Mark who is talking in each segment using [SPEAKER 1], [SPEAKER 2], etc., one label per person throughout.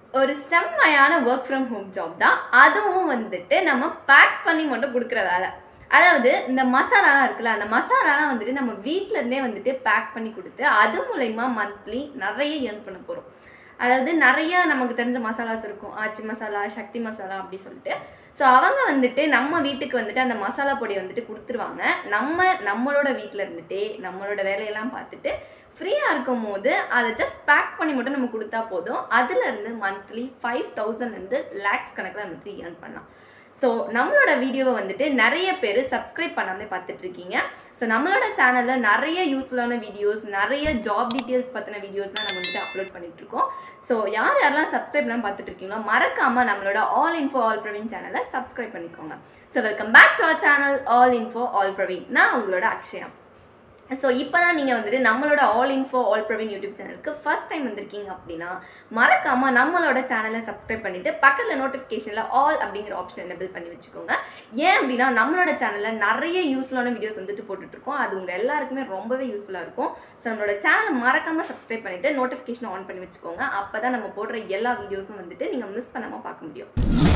[SPEAKER 1] ஒரு செம்மையான work from home job தான் அதுவும் வந்துட்டு நம்ம பேக் பண்ணி மட்டும் கொடுக்குற வேலை அதாவது இந்த மசாலாலாம் இருக்குல்ல அந்த மசாலாலாம் வந்துட்டு நம்ம வீட்ல இருந்தே வந்துட்டு பேக் பண்ணி கொடுத்து அது மூலயமா மந்த்லி நிறைய ஏர்ன் பண்ண போகிறோம் அதாவது நிறைய நமக்கு தெரிஞ்ச மசாலாஸ் இருக்கும் ஆச்சி மசாலா சக்தி மசாலா அப்படி சொல்லிட்டு ஸோ அவங்க வந்துட்டு நம்ம வீட்டுக்கு வந்துட்டு அந்த மசாலா பொடி வந்துட்டு கொடுத்துருவாங்க நம்ம நம்மளோட வீட்டில் இருந்துட்டே நம்மளோட வேலையெல்லாம் பார்த்துட்டு ஃப்ரீயாக இருக்கும் போது அதை ஜஸ்ட் பேக் பண்ணி மட்டும் நம்ம கொடுத்தா போதும் அதுலேருந்து மந்த்லி ஃபைவ் தௌசண்ட்லேருந்து லேக்ஸ் கணக்கில் வந்துட்டு ஏர்ன் பண்ணலாம் ஸோ நம்மளோட வீடியோவை வந்துட்டு நிறைய பேர் சப்ஸ்கிரைப் பண்ணாமல் பார்த்துட்டு இருக்கீங்க ஸோ நம்மளோட சேனலில் நிறைய யூஸ்ஃபுல்லான வீடியோஸ் நிறைய ஜாப் டீட்டெயில்ஸ் பற்றின வீடியோஸ்லாம் நம்ம வந்துட்டு அப்லோட் பண்ணிட்டு இருக்கோம் ஸோ யார் யாரெல்லாம் சப்ஸ்கிரைப் பண்ணாமல் பார்த்துட்டு இருக்கீங்களோ மறக்காம நம்மளோட ஆல் இன்ஃபோ ஆல் பிரவீன் சேனலை சப்ஸ்கிரைப் பண்ணிக்கோங்க so welcome back to our channel all info all Praveen நான் உங்களோட அக்ஷயா ஸோ இப்போ தான் நீங்கள் வந்துட்டு நம்மளோட all info all Praveen YouTube சேனலுக்கு ஃபர்ஸ்ட் டைம் வந்திருக்கீங்க அப்படின்னா மறக்காமல் நம்மளோட சேனலை சப்ஸ்கிரைப் பண்ணிவிட்டு பக்கத்தில் நோட்டிஃபிகேஷனில் ஆல் அப்படிங்கிற ஆப்ஷன் எனபிள் பண்ணி வச்சுக்கோங்க ஏன் அப்படின்னா நம்மளோட சேனலில் நிறைய யூஸ்ஃபுல்லான வீடியோஸ் வந்துட்டு போட்டுட்ருக்கோம் அது உங்கள் எல்லாருக்குமே ரொம்பவே யூஸ்ஃபுல்லாக இருக்கும் ஸோ நம்மளோட சேனலை மறக்காமல் சப்ஸ்கிரைப் பண்ணிவிட்டு நோட்டிஃபிகேஷன் ஆன் பண்ணி வச்சுக்கோங்க அப்போ தான் நம்ம போடுற எல்லா வீடியோஸும் வந்துட்டு நீங்கள் மிஸ் பண்ணாமல் பார்க்க முடியும்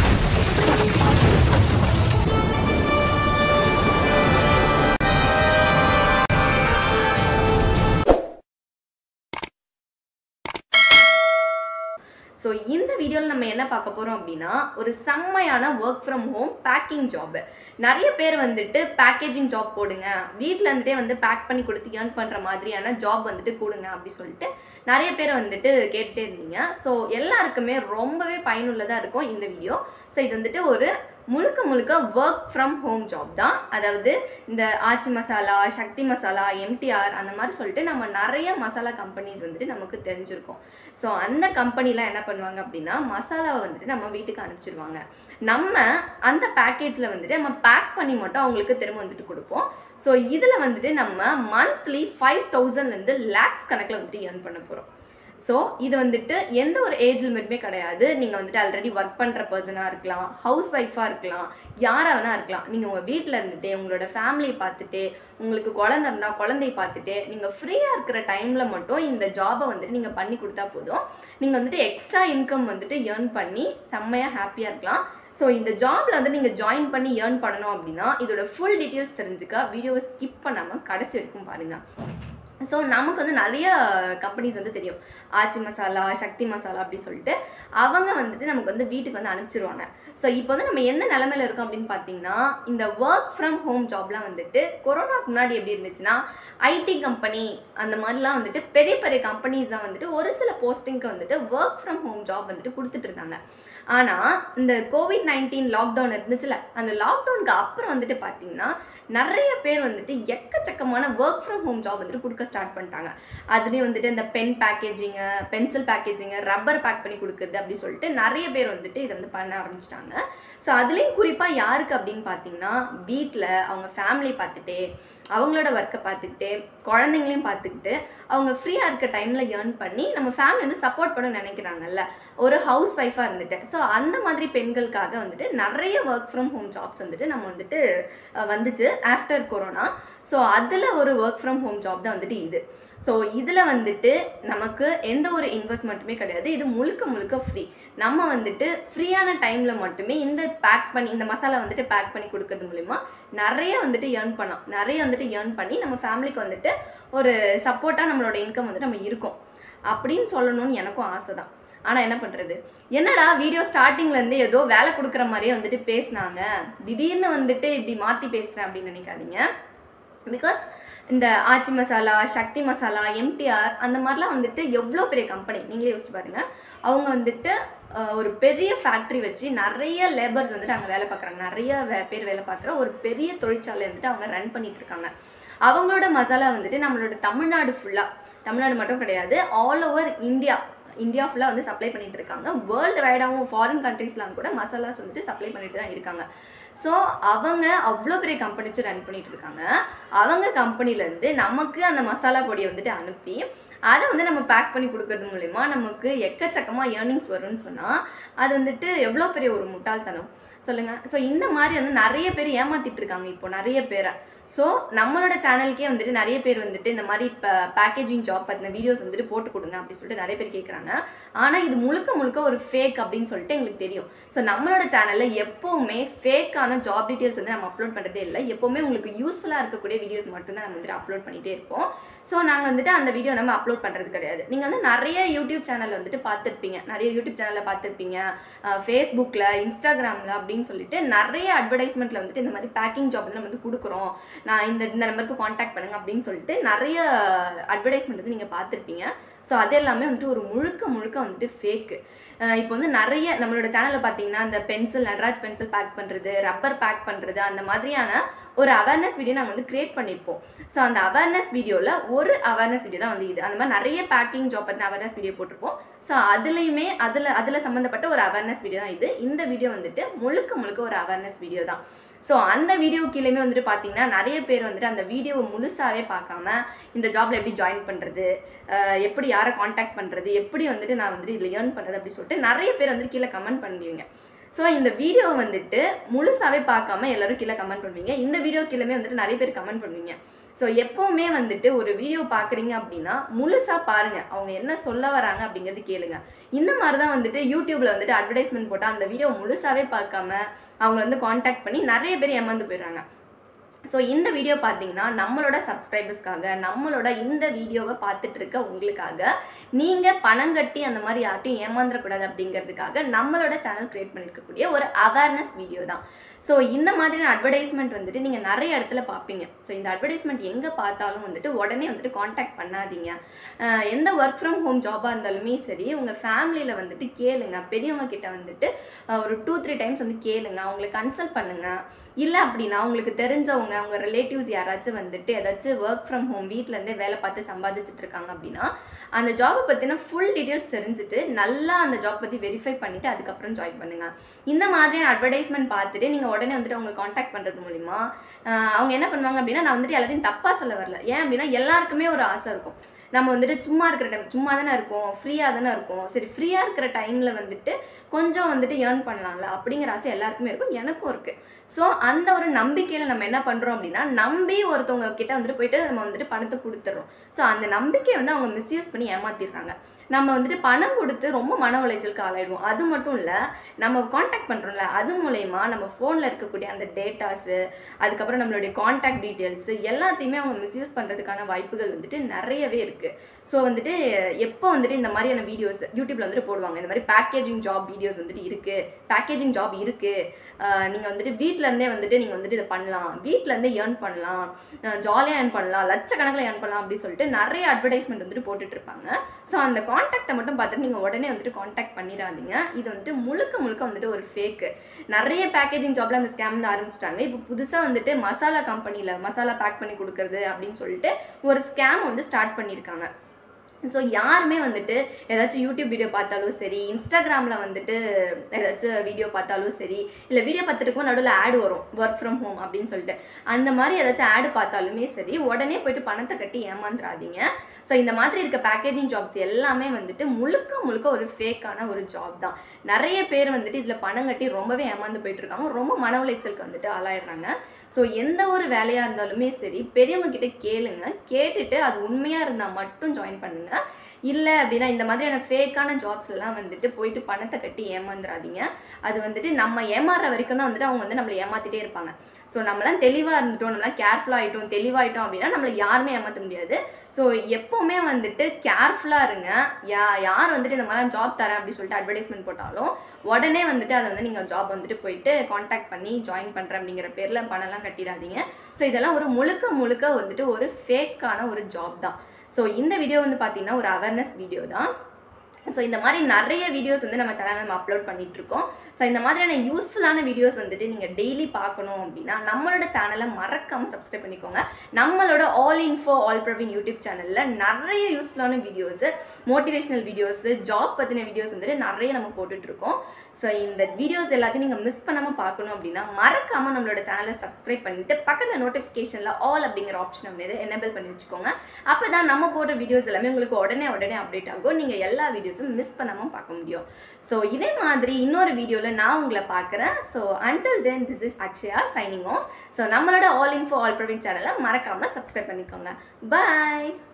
[SPEAKER 1] ஸோ இந்த வீடியோவில் நம்ம என்ன பார்க்க போகிறோம் அப்படின்னா ஒரு செம்மையான work from home packing job நிறைய பேர் வந்துட்டு பேக்கேஜிங் ஜாப் போடுங்க வீட்டில் இருந்துட்டே வந்து பேக் பண்ணி கொடுத்து ஏர்ன் பண்ணுற மாதிரியான ஜாப் வந்துட்டு கொடுங்க அப்படி சொல்லிட்டு நிறைய பேர் வந்துட்டு கேட்டுட்டே இருந்தீங்க ஸோ எல்லாருக்குமே ரொம்பவே பயனுள்ளதாக இருக்கும் இந்த வீடியோ ஸோ இது வந்துட்டு ஒரு முழுக்க முழுக்க ஒர்க் ஃப்ரம் ஹோம் ஜாப் தான் அதாவது இந்த ஆச்சி மசாலா சக்தி மசாலா எம்டிஆர் அந்த மாதிரி சொல்லிட்டு நம்ம நிறைய மசாலா கம்பெனிஸ் வந்துட்டு நமக்கு தெரிஞ்சிருக்கும் ஸோ அந்த கம்பெனிலாம் என்ன பண்ணுவாங்க அப்படின்னா மசாலாவை வந்துட்டு நம்ம வீட்டுக்கு அனுப்பிச்சிருவாங்க நம்ம அந்த பேக்கேஜில் வந்துட்டு நம்ம பேக் பண்ணி மட்டும் அவங்களுக்கு திரும்ப வந்துட்டு கொடுப்போம் ஸோ இதில் வந்துட்டு நம்ம மந்த்லி ஃபைவ் தௌசண்ட்லேருந்து லேக்ஸ் கணக்கில் வந்துட்டு ஏர்ன் பண்ண போகிறோம் ஸோ இது வந்துட்டு எந்த ஒரு ஏஜ் லிமிட்டுமே கிடையாது நீங்கள் வந்துட்டு ஆல்ரெடி ஒர்க் பண்ணுற பர்சனாக இருக்கலாம் ஹவுஸ் ஒய்ஃபாக இருக்கலாம் யாராக வேணா இருக்கலாம் நீங்கள் உங்கள் வீட்டில் இருந்துட்டு உங்களோட ஃபேமிலியை பார்த்துட்டு உங்களுக்கு குழந்தை இருந்தால் குழந்தைய பார்த்துட்டு நீங்கள் ஃப்ரீயாக இருக்கிற டைமில் மட்டும் இந்த ஜாபை வந்துட்டு நீங்கள் பண்ணி கொடுத்தா போதும் நீங்கள் வந்துட்டு எக்ஸ்ட்ரா இன்கம் வந்துட்டு ஏர்ன் பண்ணி செம்மையாக ஹாப்பியாக இருக்கலாம் ஸோ இந்த ஜாப்ல வந்து நீங்கள் ஜாயின் பண்ணி ஏர்ன் பண்ணணும் அப்படின்னா இதோட ஃபுல் டீட்டெயில்ஸ் தெரிஞ்சுக்க வீடியோவை ஸ்கிப் பண்ணாமல் கடைசி வரைக்கும் பாருங்கள் ஸோ நமக்கு வந்து நிறைய கம்பெனிஸ் வந்து தெரியும் ஆச்சி மசாலா சக்தி மசாலா அப்படி சொல்லிட்டு அவங்க வந்துட்டு நமக்கு வந்து வீட்டுக்கு வந்து அனுப்பிச்சிருவாங்க ஸோ இப்போ வந்து நம்ம எந்த நிலமையில இருக்கோம் அப்படின்னு பார்த்தீங்கன்னா இந்த ஒர்க் ஃப்ரம் ஹோம் ஜாப்லாம் வந்துட்டு கொரோனாக்கு முன்னாடி எப்படி இருந்துச்சுன்னா ஐடி கம்பெனி அந்த மாதிரிலாம் வந்துட்டு பெரிய பெரிய கம்பெனிஸ் தான் வந்துட்டு ஒரு சில போஸ்டிங்க்கு வந்துட்டு ஒர்க் ஃப்ரம் ஹோம் ஜாப் வந்துட்டு கொடுத்துட்டு இருந்தாங்க ஆனால் இந்த கோவிட் நைன்டீன் லாக்டவுன் இருந்துச்சுல அந்த லாக்டவுனுக்கு அப்புறம் வந்துட்டு பார்த்தீங்கன்னா நிறைய பேர் வந்துட்டு எக்கச்சக்கமான ஒர்க் ஃப்ரம் ஹோம் ஜாப் வந்துட்டு கொடுக்க ஸ்டார்ட் பண்ணிட்டாங்க அதுலேயும் வந்துட்டு இந்த pen packaging pencil packaging rubber pack பண்ணி கொடுக்குறது அப்படி சொல்லிட்டு நிறைய பேர் வந்துட்டு இதை வந்து பண்ண ஆரம்பிச்சிட்டாங்க ஸோ அதுலேயும் குறிப்பாக யாருக்கு அப்படின்னு பார்த்தீங்கன்னா வீட்டில் அவங்க ஃபேமிலி பார்த்துட்டே அவங்களோட ஒர்க்கை பார்த்துக்கிட்டு குழந்தைங்களையும் பார்த்துக்கிட்டு அவங்க ஃப்ரீயாக இருக்க டைமில் ஏர்ன் பண்ணி நம்ம ஃபேமிலி வந்து சப்போர்ட் பண்ண நினைக்கிறாங்கல்ல ஒரு ஹவுஸ் ஒய்ஃபாக இருந்துட்டு ஸோ அந்த மாதிரி பெண்களுக்காக வந்துட்டு நிறைய ஒர்க் ஃப்ரம் ஹோம் ஜாப்ஸ் வந்துட்டு நம்ம வந்துட்டு அஹ், வந்துச்சு ஆஃப்டர் கொரோனா ஸோ அதில் ஒரு ஒர்க் ஃப்ரம் ஹோம் ஜாப் தான் வந்துட்டு இது ஸோ இதில் வந்துட்டு நமக்கு எந்த ஒரு இன்வெஸ்ட்மெண்ட்டுமே கிடையாது இது முழுக்க முழுக்க ஃப்ரீ நம்ம வந்துட்டு ஃப்ரீயான டைமில் மட்டுமே இந்த பேக் பண்ணி இந்த மசாலா வந்துட்டு பேக் பண்ணி கொடுக்கறது மூலிமா நிறைய வந்துட்டு ஏர்ன் பண்ணலாம் நிறைய வந்துட்டு ஏர்ன் பண்ணி நம்ம ஃபேமிலிக்கு வந்துட்டு ஒரு சப்போர்ட்டாக நம்மளோட இன்கம் வந்துட்டு நம்ம இருக்கும் அப்படின்னு சொல்லணும்னு எனக்கும் ஆசை தான் ஆனால் என்ன பண்ணுறது என்னடா வீடியோ ஸ்டார்டிங்லேருந்து ஏதோ வேலை கொடுக்குற மாதிரியே வந்துட்டு பேசினாங்க திடீர்னு வந்துட்டு இப்படி மாற்றி பேசுகிறேன் அப்படின்னு நினைக்காதீங்க பிகாஸ் இந்த ஆச்சி மசாலா சக்தி மசாலா எம்டிஆர் அந்த மாதிரிலாம் வந்துட்டு எவ்வளோ பெரிய கம்பெனி நீங்களே யோசிச்சு பாருங்க அவங்க வந்துட்டு அஹ், ஒரு பெரிய ஃபேக்ட்ரி வச்சு நிறைய லேபர்ஸ் வந்துட்டு அங்கே வேலை பார்க்குறாங்க நிறைய வே- பேர் வேலை பார்க்குற ஒரு பெரிய தொழிற்சாலை வந்துட்டு அவங்க ரன் பண்ணிட்டு இருக்காங்க அவங்களோட மசாலா வந்துட்டு நம்மளோட தமிழ்நாடு ஃபுல்லாக தமிழ்நாடு மட்டும் கிடையாது ஆல் ஓவர் இந்தியா இந்தியா ஃபுல்லாக வந்து சப்ளை பண்ணிட்டு இருக்காங்க வேர்ல்டு வைடாகவும் ஃபாரின் கண்ட்ரீஸ்லாம் கூட மசாலாஸ் வந்துட்டு சப்ளை பண்ணிட்டு தான் இருக்காங்க ஸோ அவங்க அவ்வளோ பெரிய கம்பெனி வச்சு ரன் பண்ணிட்டு இருக்காங்க அவங்க கம்பெனிலேருந்து நமக்கு அந்த மசாலா பொடியை வந்துட்டு அனுப்பி அதை வந்து நம்ம பேக் பண்ணி கொடுக்கறது மூலிமா நமக்கு எக்கச்சக்கமாக ஏர்னிங்ஸ் வரும்னு சொன்னால் அது வந்துட்டு எவ்வளோ பெரிய ஒரு முட்டாள்தனம் சொல்லுங்கள் ஸோ இந்த மாதிரி வந்து நிறைய பேர் ஏமாத்திட்டு இருக்காங்க இப்போ நிறைய பேரை ஸோ நம்மளோட சேனலுக்கே வந்துட்டு நிறைய பேர் வந்துட்டு இந்த மாதிரி இப்போ பேக்கேஜிங் ஜாப் பற்றின வீடியோஸ் வந்துட்டு போட்டு கொடுங்க அப்படின்னு சொல்லிட்டு நிறைய பேர் கேட்குறாங்க ஆனால் இது முழுக்க முழுக்க ஒரு ஃபேக் அப்படின்னு சொல்லிட்டு எங்களுக்கு தெரியும் ஸோ நம்மளோட சேனலில் எப்போவுமே ஃபேக்கான ஜாப் டீட்டெயில்ஸ் வந்து நம்ம அப்லோட் பண்ணுறதே இல்லை எப்போவுமே உங்களுக்கு யூஸ்ஃபுல்லாக இருக்கக்கூடிய வீடியோஸ் மட்டும்தான் நம்ம வந்துட்டு அப்லோட் பண்ணிகிட்டே இருப்போம் ஸோ நாங்கள் வந்துட்டு அந்த வீடியோ நம்ம அப்லோட் பண்ணுறது கிடையாது நீங்கள் வந்து நிறைய யூடியூப் சேனல் வந்துட்டு பார்த்துருப்பீங்க நிறைய யூடியூப் சேனலில் பார்த்துருப்பீங்க ஃபேஸ்புக்கில் இன்ஸ்டாகிராமில் அப்படின்னு சொல்லிட்டு நிறைய அட்வர்டைஸ்மெண்ட்டில் வந்துட்டு இந்த மாதிரி பேக்கிங் ஜாப் வந்து நம்ம வந்து கொடுக்குறோம் நான் இந்த இந்த நம்பருக்கு காண்டாக்ட் பண்ணுங்க அப்படின்னு சொல்லிட்டு நிறைய அட்வர்டைஸ்மெண்ட் வந்து நீங்கள் பார்த்துருப்பீங்க ஸோ அது எல்லாமே வந்துட்டு ஒரு முழுக்க முழுக்க வந்துட்டு ஃபேக்கு இப்போ வந்து நிறைய நம்மளோட சேனலில் பார்த்தீங்கன்னா இந்த பென்சில் நட்ராஜ் பென்சில் பேக் பண்ணுறது ரப்பர் பேக் பண்ணுறது அந்த மாதிரியான ஒரு அவேர்னஸ் வீடியோ நாங்கள் வந்து கிரியேட் பண்ணியிருப்போம் ஸோ அந்த அவேர்னஸ் வீடியோவில் ஒரு அவேர்னஸ் வீடியோ தான் வந்து இது அந்த மாதிரி நிறைய பேக்கிங் ஜாப் பற்றின அவேர்னஸ் வீடியோ போட்டிருப்போம் ஸோ அதுலேயுமே அதில் அதில் சம்மந்தப்பட்ட ஒரு அவேர்னஸ் வீடியோ தான் இது இந்த வீடியோ வந்துட்டு முழுக்க முழுக்க ஒரு அவேர்னஸ் வீடியோ தான் ஸோ அந்த வீடியோ கீழேயுமே வந்துட்டு பார்த்தீங்கன்னா நிறைய பேர் வந்துட்டு அந்த வீடியோவை முழுசாவே பார்க்காம இந்த ஜாப்ல எப்படி ஜாயின் பண்ணுறது எப்படி யாரை காண்டாக்ட் பண்ணுறது எப்படி வந்துட்டு நான் வந்துட்டு இதில் ஏர்ன் பண்ணுறது அப்படி சொல்லிட்டு நிறைய பேர் வந்துட்டு கீழே கமெண்ட் பண்ணுவீங்க ஸோ இந்த வீடியோ வந்துட்டு முழுசாவே பார்க்காம எல்லாரும் கீழே கமெண்ட் பண்ணுவீங்க இந்த வீடியோ கீழேயுமே வந்துட்டு நிறைய பேர் கமெண்ட் பண்ணுவீங்க ஸோ எப்போவுமே வந்துட்டு ஒரு வீடியோ பார்க்குறீங்க அப்படின்னா முழுசாக பாருங்கள் அவங்க என்ன சொல்ல வராங்க அப்படிங்கிறது கேளுங்க இந்த மாதிரி தான் வந்துட்டு யூடியூப்பில் வந்துட்டு அட்வர்டைஸ்மெண்ட் போட்டால் அந்த வீடியோ முழுசாவே பார்க்காம அவங்க வந்து காண்டாக்ட் பண்ணி நிறைய பேர் ஏமாந்து போயிடுறாங்க ஸோ இந்த வீடியோ பார்த்தீங்கன்னா நம்மளோட சப்ஸ்கிரைபர்ஸ்க்காக நம்மளோட இந்த வீடியோவை பார்த்துட்டு இருக்க உங்களுக்காக நீங்கள் பணம் கட்டி அந்த மாதிரி யார்ட்டையும் ஏமாந்துடக்கூடாது அப்படிங்கிறதுக்காக நம்மளோட சேனல் கிரியேட் பண்ணியிருக்கக்கூடிய ஒரு அவேர்னஸ் வீடியோ தான் ஸோ இந்த மாதிரியான அட்வர்டைஸ்மெண்ட் வந்துட்டு நீங்கள் நிறைய இடத்துல பார்ப்பீங்க ஸோ இந்த அட்வர்டைஸ்மெண்ட் எங்கே பார்த்தாலும் வந்துட்டு உடனே வந்துட்டு காண்டாக்ட் பண்ணாதீங்க அஹ் எந்த ஒர்க் ஃப்ரம் ஹோம் ஜாபாக இருந்தாலுமே சரி உங்கள் ஃபேமிலியில் வந்துட்டு கேளுங்க பெரியவங்க கிட்ட வந்துட்டு அஹ் ஒரு டூ த்ரீ டைம்ஸ் வந்து கேளுங்க அவங்களை கன்சல்ட் பண்ணுங்க இல்லை அப்படின்னா உங்களுக்கு தெரிஞ்சவங்க உங்க ரிலேட்டிவ்ஸ் யாராச்சும் வந்துட்டு ஏதாச்சும் ஒர்க் ஃப்ரம் ஹோம் வீட்டிலேருந்தே வேலை பார்த்து சம்பாதிச்சுட்டு இருக்காங்க அப்படின்னா அந்த ஜாபை பற்றின ஃபுல் டீட்டெயில்ஸ் தெரிஞ்சுட்டு நல்லா அந்த ஜாப் பற்றி வெரிஃபை பண்ணிவிட்டு அதுக்கப்புறம் ஜாயின் பண்ணுங்க இந்த மாதிரியான அட்வர்டைஸ்மெண்ட் பார்த்துட்டு நீங்கள் உடனே வந்துட்டு அவங்களை காண்டாக்ட் பண்ணுறது மூலிமா ஆஹ் அவங்க என்ன பண்ணுவாங்க அப்படின்னா நான் வந்துட்டு எல்லாத்தையும் தப்பாக சொல்ல வரல ஏன் அப்படின்னா எல்லாருக்குமே ஒரு ஆசை இருக்கும் நம்ம வந்துட்டு சும்மா இருக்கிற டைம் சும்மா தானே இருக்கோம் ஃப்ரீயாக தானே இருக்கோம் சரி ஃப்ரீயாக இருக்கிற டைமில் வந்துட்டு கொஞ்சம் வந்துட்டு ஏர்ன் பண்ணலாம்ல அப்படிங்கிற ஆசை எல்லாருக்குமே இருக்கும் எனக்கும் இருக்குது ஸோ அந்த ஒரு நம்பிக்கையில் நம்ம என்ன பண்ணுறோம் அப்படின்னா நம்பி ஒருத்தவங்க கிட்ட வந்துட்டு போயிட்டு நம்ம வந்துட்டு பணத்தை கொடுத்துட்றோம் ஸோ அந்த நம்பிக்கையை வந்து அவங்க மிஸ்யூஸ் பண்ணி ஏமாத்திடுறாங்க நம்ம வந்துட்டு பணம் கொடுத்து ரொம்ப மன உளைச்சலுக்கு ஆளாயிடுவோம் அது மட்டும் இல்லை நம்ம காண்டாக்ட் பண்ணுறோம்ல அது மூலயமா நம்ம ஃபோனில் இருக்கக்கூடிய அந்த டேட்டாஸு அதுக்கப்புறம் நம்மளுடைய காண்டாக்ட் டீட்டெயில்ஸு எல்லாத்தையுமே அவங்க மிஸ்யூஸ் பண்ணுறதுக்கான வாய்ப்புகள் வந்துட்டு நிறையவே இருக்குது ஸோ வந்துட்டு எப்போ வந்துட்டு இந்த மாதிரியான வீடியோஸ் யூடியூப்ல வந்துட்டு போடுவாங்க இந்த மாதிரி பேக்கேஜிங் ஜாப் வீடியோஸ் வந்துட்டு இருக்குது பேக்கேஜிங் ஜாப் இருக்குது நீங்கள் வந்துட்டு வீட்ல இருந்தே வந்துட்டு நீங்கள் வந்துட்டு இதை பண்ணலாம் வீட்ல இருந்தே ஏர்ன் பண்ணலாம் ஜாலியாக ஏர்ன் பண்ணலாம் லட்சக்கணக்கில் ஏர்ன் பண்ணலாம் அப்படின்னு சொல்லிட்டு நிறைய அட்வர்டைஸ்மெண்ட் வந்துட்டு போட்டுட்டு இருப்பாங்க ஸோ அந்த காண்டாக்டை மட்டும் பார்த்துட்டு நீங்கள் உடனே வந்துட்டு காண்டாக்ட் பண்ணிடாதீங்க இது வந்துட்டு முழுக்க முழுக்க வந்துட்டு ஒரு ஃபேக்கு நிறைய பேக்கேஜிங் ஜாப்ல அந்த ஸ்கேம் வந்து ஆரம்பிச்சிட்டாங்க இப்போ புதுசாக வந்துட்டு மசாலா கம்பெனியில் மசாலா பேக் பண்ணி கொடுக்கறது அப்படின்னு சொல்லிட்டு ஒரு ஸ்கேம் வந்து ஸ்டார்ட் பண்ணியிருக்காங்க ஸோ யாருமே வந்துட்டு ஏதாச்சும் யூடியூப் வீடியோ பார்த்தாலும் சரி இன்ஸ்டாகிராமில் வந்துட்டு ஏதாச்சும் வீடியோ பார்த்தாலும் சரி இல்லை வீடியோ பார்த்துட்டு நடுவில் ஆட் வரும் ஒர்க் ஃப்ரம் ஹோம் அப்படின்னு சொல்லிட்டு அந்த மாதிரி ஏதாச்சும் ஆடு பார்த்தாலுமே சரி உடனே போயிட்டு பணத்தை கட்டி ஏமாந்துடாதீங்க ஸோ இந்த மாதிரி இருக்க பேக்கேஜிங் ஜாப்ஸ் எல்லாமே வந்துட்டு முழுக்க முழுக்க ஒரு ஃபேக்கான ஒரு ஜாப் தான் நிறைய பேர் வந்துட்டு இதில் பணம் கட்டி ரொம்பவே ஏமாந்து போயிட்டு இருக்காங்க ரொம்ப மன உளைச்சலுக்கு வந்துட்டு ஆளாயிடுறாங்க ஸோ எந்த ஒரு வேலையாக இருந்தாலுமே சரி பெரியவங்க கிட்ட கேளுங்க கேட்டுட்டு அது உண்மையாக இருந்தால் மட்டும் ஜாயின் பண்ணுங்க இல்லை அப்படின்னா இந்த மாதிரியான ஃபேக்கான ஜாப்ஸ் எல்லாம் வந்துட்டு போயிட்டு பணத்தை கட்டி ஏமாந்துடாதீங்க அது வந்துட்டு நம்ம ஏமாறுற வரைக்கும் தான் வந்துட்டு அவங்க வந்து நம்மளை ஏமாத்திட்டே இருப்பாங்க ஸோ நம்மளாம் தெளிவாக இருந்துட்டோம் நம்மளாம் கேர்ஃபுல்லாக ஆகிட்டோம் தெளிவாயிட்டோம் அப்படின்னா நம்மளை யாருமே ஏமாற்ற முடியாது ஸோ எப்போவுமே வந்துட்டு கேர்ஃபுல்லாக இருங்க யா யார் வந்துட்டு இந்த மாதிரிலாம் ஜாப் தரேன் அப்படின்னு சொல்லிட்டு அட்வர்டைஸ்மெண்ட் போட்டாலும் உடனே வந்துட்டு அதை வந்து நீங்கள் ஜாப் வந்துட்டு போயிட்டு காண்டாக்ட் பண்ணி ஜாயின் பண்ணுறேன் அப்படிங்கிற பேரில் பணம்லாம் கட்டிடாதீங்க ஸோ இதெல்லாம் ஒரு முழுக்க முழுக்க வந்துட்டு ஒரு ஃபேக்கான ஒரு ஜாப் தான் ஸோ இந்த வீடியோ வந்து பார்த்தீங்கன்னா ஒரு அவேர்னஸ் வீடியோ தான் ஸோ இந்த மாதிரி நிறைய வீடியோஸ் வந்து நம்ம சேனலில் நம்ம அப்லோட் பண்ணிட்டு இருக்கோம் ஸோ இந்த மாதிரியான யூஸ்ஃபுல்லான வீடியோஸ் வந்துட்டு நீங்கள் டெய்லி பார்க்கணும் அப்படின்னா நம்மளோட சேனலை மறக்காமல் சப்ஸ்கிரைப் பண்ணிக்கோங்க நம்மளோட all info all Praveen YouTube சேனலில் நிறைய யூஸ்ஃபுல்லான வீடியோஸு மோட்டிவேஷனல் வீடியோஸு ஜாப் பற்றின வீடியோஸ் வந்துட்டு நிறைய நம்ம போட்டுட்டு இருக்கோம் ஸோ இந்த வீடியோஸ் எல்லாத்தையும் நீங்கள் மிஸ் பண்ணாமல் பார்க்கணும் அப்படின்னா மறக்காமல் நம்மளோட சேனலை சப்ஸ்கிரைப் பண்ணிட்டு பக்கத்தில் நோட்டிஃபிகேஷனில் ஆல் அப்படிங்கிற ஆப்ஷன் வந்து எனேபிள் பண்ணி வச்சுக்கோங்க அப்போ தான் நம்ம போடுற வீடியோஸ் எல்லாமே உங்களுக்கு உடனே உடனே அப்டேட் ஆகும் நீங்கள் எல்லா வீடியோஸும் மிஸ் பண்ணாமல் பார்க்க முடியும் ஸோ இதே மாதிரி இன்னொரு வீடியோவில் நான் உங்களை பார்க்குறேன் so until then this is Akshaya signing off so நம்மளோட ஆல் இன்ஃபோ ஆல் ப்ரொவின் சேனலை மறக்காமல் சப்ஸ்கிரைப் பண்ணிக்கோங்க பாய்